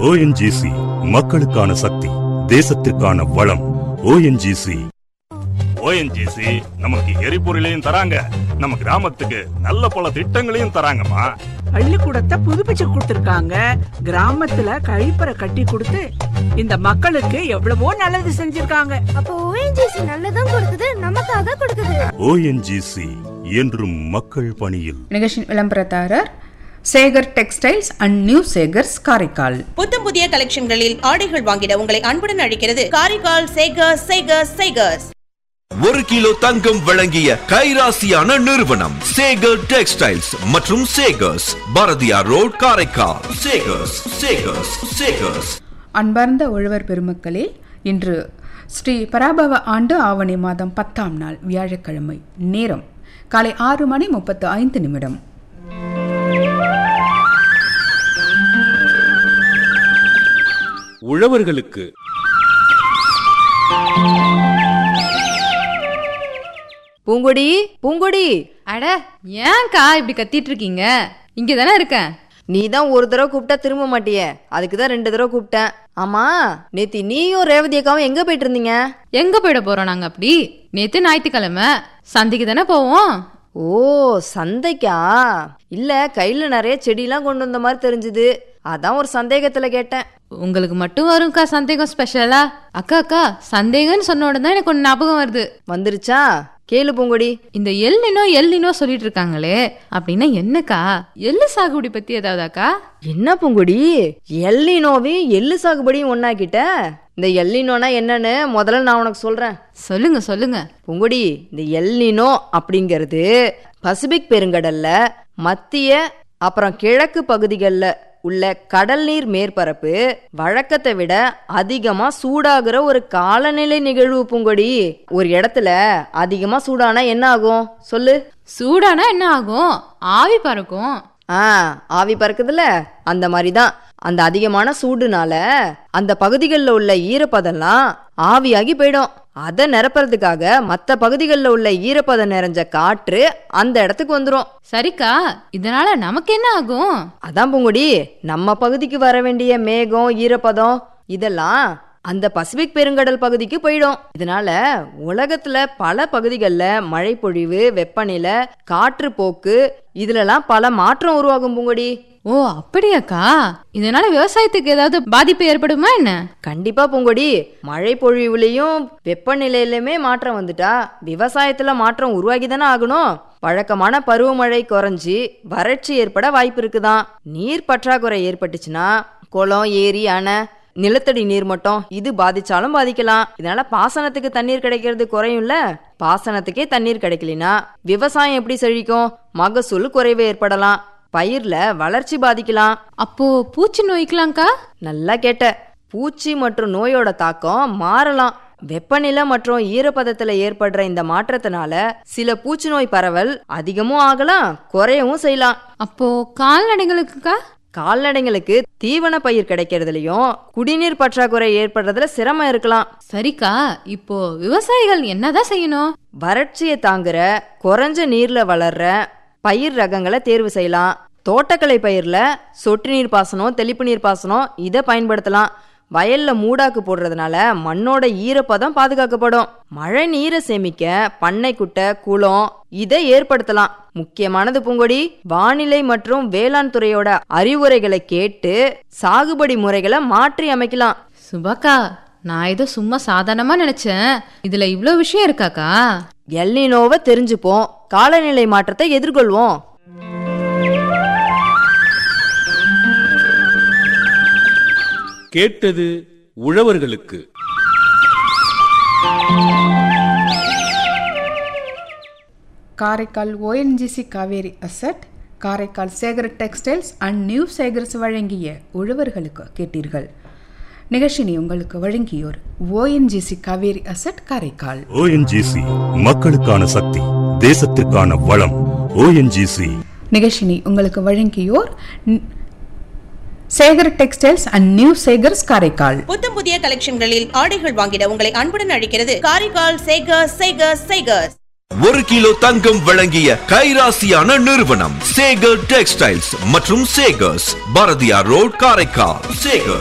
ONGC மக்களுக்கான சக்தி தேசத்திற்கான வளம் ஓஎன்ஜிசி ஓஎன்ஜிசி நமக்கு எரிபொருளையும் தராங்க நம்ம கிராமத்துக்கு நல்ல பல திட்டங்களையும் தராங்கம்மா பள்ளிக்கூடத்தை புதுப்பிச்சு கொடுத்திருக்காங்க கிராமத்துல கழிப்பறை கட்டி கொடுத்து இந்த மக்களுக்கு எவ்வளவோ நல்லது செஞ்சிருக்காங்க அப்போ ஓஎன்ஜிசி நல்லதும் கொடுக்குது நமக்காக கொடுக்குது ஓஎன்ஜிசி என்றும் மக்கள் பணியில் நிகழ்ச்சியின் விளம்பரதாரர் Sekar textiles and new Sekar's Karaikal புத்தம் புதிய கலெக்ஷன்களில் ஆடைகள் வாங்கிட உங்களை அன்புடன் அழைக்கிறது காரைக்கால் சேகர்ஸ் சேகர்ஸ் சேகர்ஸ் ஒரு கிலோ தங்கம் வழங்கிய கைராசியான நிறுவனம் சேகர் டெக்ஸ்டைல்ஸ் மற்றும் சேகர்ஸ் பாரதியார் ரோட் காரைக்கால் சேகர்ஸ் சேகர்ஸ் சேகர்ஸ் அன்பார்ந்த உழவர் பெருமக்களே இன்று ஸ்ரீ பராபவ ஆண்டு ஆவணி மாதம் பத்தாம் நாள் வியாழக்கிழமை நேரம் காலை ஆறு மணி முப்பத்து ஐந்து நிமிடம் உழவர்களுக்கு பூங்கொடி பூங்கொடி அட ஏன்க்கா இப்படி கத்திட்டு இருக்கீங்க இங்க தானே இருக்கேன் நீ தான் ஒரு தடவை கூப்பிட்டா திரும்ப மாட்டியே அதுக்கு தான் ரெண்டு தடவை கூப்பிட்டேன் ஆமா நேத்தி நீயும் ரேவதி அக்காவும் எங்க போயிட்டு இருந்தீங்க எங்க போயிட போறோம் நாங்க அப்படி நேத்து ஞாயிற்றுக்கிழமை சந்தைக்கு தானே போவோம் ஓ சந்தைக்கா இல்ல கையில நிறைய செடியெல்லாம் கொண்டு வந்த மாதிரி தெரிஞ்சுது அதான் ஒரு சந்தேகத்துல கேட்டேன் உங்களுக்கு மட்டும் வரும்க்கா சந்தேகம் ஸ்பெஷலா அக்கா அக்கா சந்தேகம்னு சொன்ன உடனே தான் எனக்கு ஒன்று ஞாபகம் வருது வந்துருச்சா கேளு பூங்கொடி இந்த எல்லினோ எல்லினோ சொல்லிட்டு இருக்காங்களே அப்படின்னா என்னக்கா எள்ளு சாகுபடி பத்தி ஏதாவதாக்கா என்ன பூங்கொடி எல்லினோவையும் எள்ளு சாகுபடியும் ஒன்னாக்கிட்ட இந்த எல்லினோனா என்னன்னு முதல்ல நான் உனக்கு சொல்றேன் சொல்லுங்க சொல்லுங்க பூங்கொடி இந்த எல்னினோ அப்படிங்கிறது பசிபிக் பெருங்கடல்ல மத்திய அப்புறம் கிழக்கு பகுதிகளில் உள்ள கடல் நீர் மேற்பரப்பு வழக்கத்தை விட அதிகமா சூடாகிற ஒரு காலநிலை நிகழ்வு பூங்கொடி ஒரு இடத்துல அதிகமா சூடானா என்ன ஆகும் சொல்லு சூடானா என்ன ஆகும் ஆவி பறக்கும் ஆ ஆவி பறக்குதுல அந்த மாதிரி தான் அந்த அதிகமான சூடுனால அந்த பகுதிகளில் உள்ள ஈரப்பதம்லாம் ஆவியாகி போயிடும் அதை நிரப்புறதுக்காக மற்ற பகுதிகளில் உள்ள ஈரப்பதம் நிறைஞ்ச காற்று அந்த இடத்துக்கு வந்துடும் சரிக்கா இதனால நமக்கு என்ன ஆகும் அதான் பூங்குடி நம்ம பகுதிக்கு வர வேண்டிய மேகம் ஈரப்பதம் இதெல்லாம் அந்த பசிபிக் பெருங்கடல் பகுதிக்கு போயிடும் இதனால உலகத்துல பல பகுதிகளில் மழை பொழிவு வெப்பநிலை காற்று போக்கு இதுலலாம் பல மாற்றம் உருவாகும் பூங்கொடி ஓ அப்படியாக்கா இதனால விவசாயத்துக்கு ஏதாவது பாதிப்பு ஏற்படுமா என்ன கண்டிப்பா பூங்கொடி மழை பொழிவுலையும் வெப்பநிலையிலுமே மாற்றம் வந்துட்டா விவசாயத்துல மாற்றம் உருவாகி தானே ஆகணும் வழக்கமான பருவமழை குறைஞ்சி வறட்சி ஏற்பட வாய்ப்பு இருக்குதான் நீர் பற்றாக்குறை ஏற்பட்டுச்சுன்னா குளம் ஏரி அணை நிலத்தடி நீர்மட்டம் இது பாதிச்சாலும் பாதிக்கலாம் இதனால பாசனத்துக்கு தண்ணீர் கிடைக்கிறது குறையும்ல பாசனத்துக்கே தண்ணீர் கிடைக்கலனா விவசாயம் எப்படி செழிக்கும் மகசூல் குறைவு ஏற்படலாம் பயிர்ல வளர்ச்சி பாதிக்கலாம் அப்போ பூச்சி நோய்க்கலாம்க்கா நல்லா கேட்ட பூச்சி மற்றும் நோயோட தாக்கம் மாறலாம் வெப்பநிலை மற்றும் ஈரப்பதத்துல ஏற்படுற இந்த மாற்றத்தினால சில பூச்சி நோய் பரவல் அதிகமும் ஆகலாம் குறையவும் செய்யலாம் அப்போ கால்நடைகளுக்குக்கா கால்நடைங்களுக்கு தீவன பயிர் கிடைக்கிறதுலயும் குடிநீர் பற்றாக்குறை ஏற்படுறதுல சிரமம் இருக்கலாம் சரிக்கா இப்போ விவசாயிகள் என்னதான் செய்யணும் வறட்சியை தாங்குற குறைஞ்ச நீர்ல வளர்ற பயிர் ரகங்களை தேர்வு செய்யலாம் தோட்டக்கலை பயிர்ல சொட்டு நீர் பாசனம் தெளிப்பு நீர் பாசனம் இதை பயன்படுத்தலாம் வயல்ல மூடாக்கு போடுறதுனால மண்ணோட ஈரப்பதம் பாதுகாக்கப்படும் மழை நீரை சேமிக்க பண்ணை குட்டை குளம் இதை ஏற்படுத்தலாம் முக்கியமானது பூங்கொடி வானிலை மற்றும் வேளாண் துறையோட அறிவுரைகளை கேட்டு சாகுபடி முறைகளை மாற்றி அமைக்கலாம் சுபாக்கா நான் ஏதோ சும்மா சாதாரணமா நினைச்சேன் இதுல இவ்ளோ விஷயம் இருக்காக்கா எல்லினோவை தெரிஞ்சுப்போம் காலநிலை மாற்றத்தை எதிர்கொள்வோம் கேட்டது உழவர்களுக்கு Karaikal ONGC Cauvery asset Karaikal Sekar textiles and new Sekar's வழங்கிய உழவர்களுக்கு கேட்டீர்கள் நிகழ்ச்சினி உங்களுக்கு வழங்கியோர் ONGC Cauvery asset Karaikal ONGC மக்களுக்கான சக்தி தேசத்திற்கான வளம் ஓஎன்ஜிசி நிகழ்ச்சினி உங்களுக்கு வழங்கியோர் ந- Sekar textiles and new Sekar's Karaikal புத்தம் புதிய கலெக்ஷன்களில் ஆடைகள் வாங்கிட உங்களை அன்புடன் அழைக்கிறது காரைக்கால் சேகர்ஸ் சேகர்ஸ் சேகர்ஸ் ஒரு கிலோ தங்கம் வழங்கிய கைராசியான நிறுவனம் சேகர் டெக்ஸ்டைல்ஸ் மற்றும் சேகர்ஸ் பாரதியார் ரோட் காரைக்கால் சேகர்